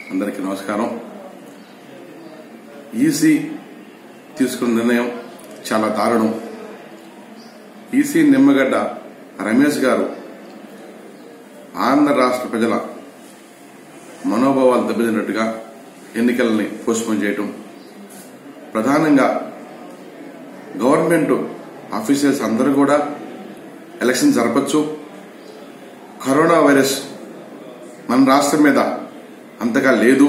అందరికీ నమస్కారం ఈసీ తీసుకున్న నిర్ణయం చాలా దారుణం ఈసీ నిమ్మగడ్డ రమేష్ గారు ఆంధ్ర రాష్ట్ర ప్రజల మనోభావాలు దెబ్బతిన్నట్టుగా ఎన్నికలని పోస్ట్పోన్ చేయటం ప్రధానంగా గవర్నమెంట్ ఆఫీసర్స్ అందరూ కూడా ఎలక్షన్ జరపచ్చు కరోనా వైరస్ మన రాష్ట్రం మీద అంతగా లేదు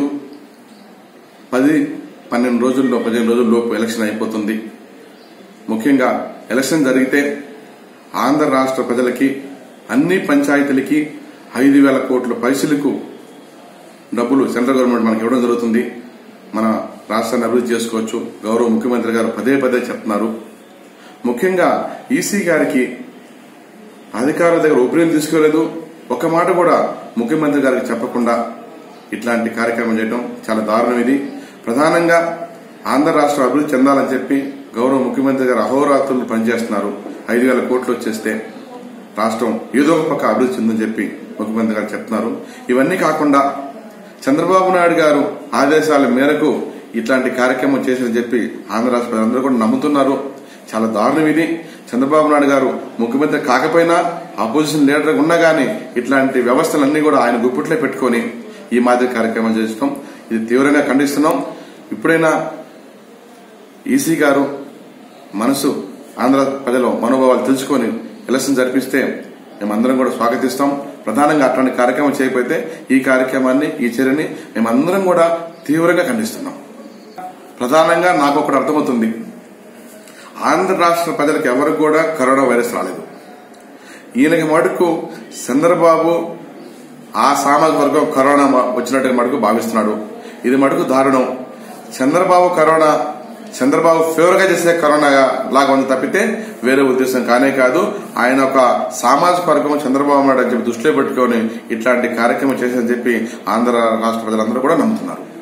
పది పన్నెండు రోజుల్లో పదిహేను రోజుల లోపు ఎలక్షన్ అయిపోతుంది ముఖ్యంగా ఎలక్షన్ జరిగితే ఆంధ్ర రాష్ట్ర ప్రజలకి అన్ని పంచాయతీలకి ఐదు వేల కోట్ల పైసలకు డబ్బులు సెంట్రల్ గవర్నమెంట్ మనకి ఇవ్వడం జరుగుతుంది మన రాష్ట్రాన్ని అభివృద్ధి చేసుకోవచ్చు గౌరవ ముఖ్యమంత్రి గారు పదే పదే చెప్తున్నారు ముఖ్యంగా ఈసీ గారికి అధికారుల దగ్గర ఒపీనియన్ తీసుకోలేదు ఒక మాట కూడా ముఖ్యమంత్రి గారికి చెప్పకుండా ఇట్లాంటి కార్యక్రమం చేయడం చాలా దారుణం ఇది ప్రధానంగా ఆంధ్ర రాష్ట్రం అభివృద్ధి చెందాలని చెప్పి గౌరవ ముఖ్యమంత్రి గారు అహోరాత్రులు పనిచేస్తున్నారు ఐదు వేల కోట్లు వచ్చేస్తే రాష్ట్రం ఏదో ఒక పక్క అభివృద్ధి చెందని చెప్పి ముఖ్యమంత్రి గారు చెప్తున్నారు ఇవన్నీ కాకుండా చంద్రబాబు నాయుడు గారు ఆదేశాల మేరకు ఇట్లాంటి కార్యక్రమం చేశారని చెప్పి ఆంధ్ర రాష్ట్ర ప్రజలందరూ కూడా నమ్ముతున్నారు చాలా దారుణం ఇది చంద్రబాబు నాయుడు గారు ముఖ్యమంత్రి కాకపోయినా అపోజిషన్ లీడర్ ఉన్నా గానీ ఇట్లాంటి వ్యవస్థలన్నీ కూడా ఆయన గుప్పిట్లో పెట్టుకొని ఈ మాదిరి కార్యక్రమాలు చేస్తాం ఇది తీవ్రంగా ఖండిస్తున్నాం ఇప్పుడైనా ఈసీ గారు మనసు ఆంధ్ర ప్రజల మనోభావాలు తెలుసుకొని ఎలక్షన్ జరిపిస్తే మేమందరం కూడా స్వాగతిస్తాం ప్రధానంగా అట్లాంటి కార్యక్రమం చేయకపోతే ఈ కార్యక్రమాన్ని ఈ చర్యని మేమందరం కూడా తీవ్రంగా ఖండిస్తున్నాం ప్రధానంగా నాకు ఒకటి అర్థమవుతుంది ఆంధ్ర రాష్ట్ర ప్రజలకు ఎవరికి కూడా కరోనా వైరస్ రాలేదు ఈయనకి మటుకు చంద్రబాబు ఆ సామాజిక వర్గం కరోనా వచ్చినట్టుగా మటుకు భావిస్తున్నాడు ఇది మటుకు దారుణం చంద్రబాబు కరోనా చంద్రబాబు ఫేవర్ గా చేసే కరోనా లాగా ఉంది తప్పితే వేరే ఉద్దేశం కానే కాదు ఆయన ఒక సామాజిక వర్గం చంద్రబాబు నాయుడు అని చెప్పి దృష్టిలో పెట్టుకొని ఇట్లాంటి కార్యక్రమం చేశారని చెప్పి ఆంధ్ర రాష్ట్ర ప్రజలందరూ కూడా నమ్ముతున్నారు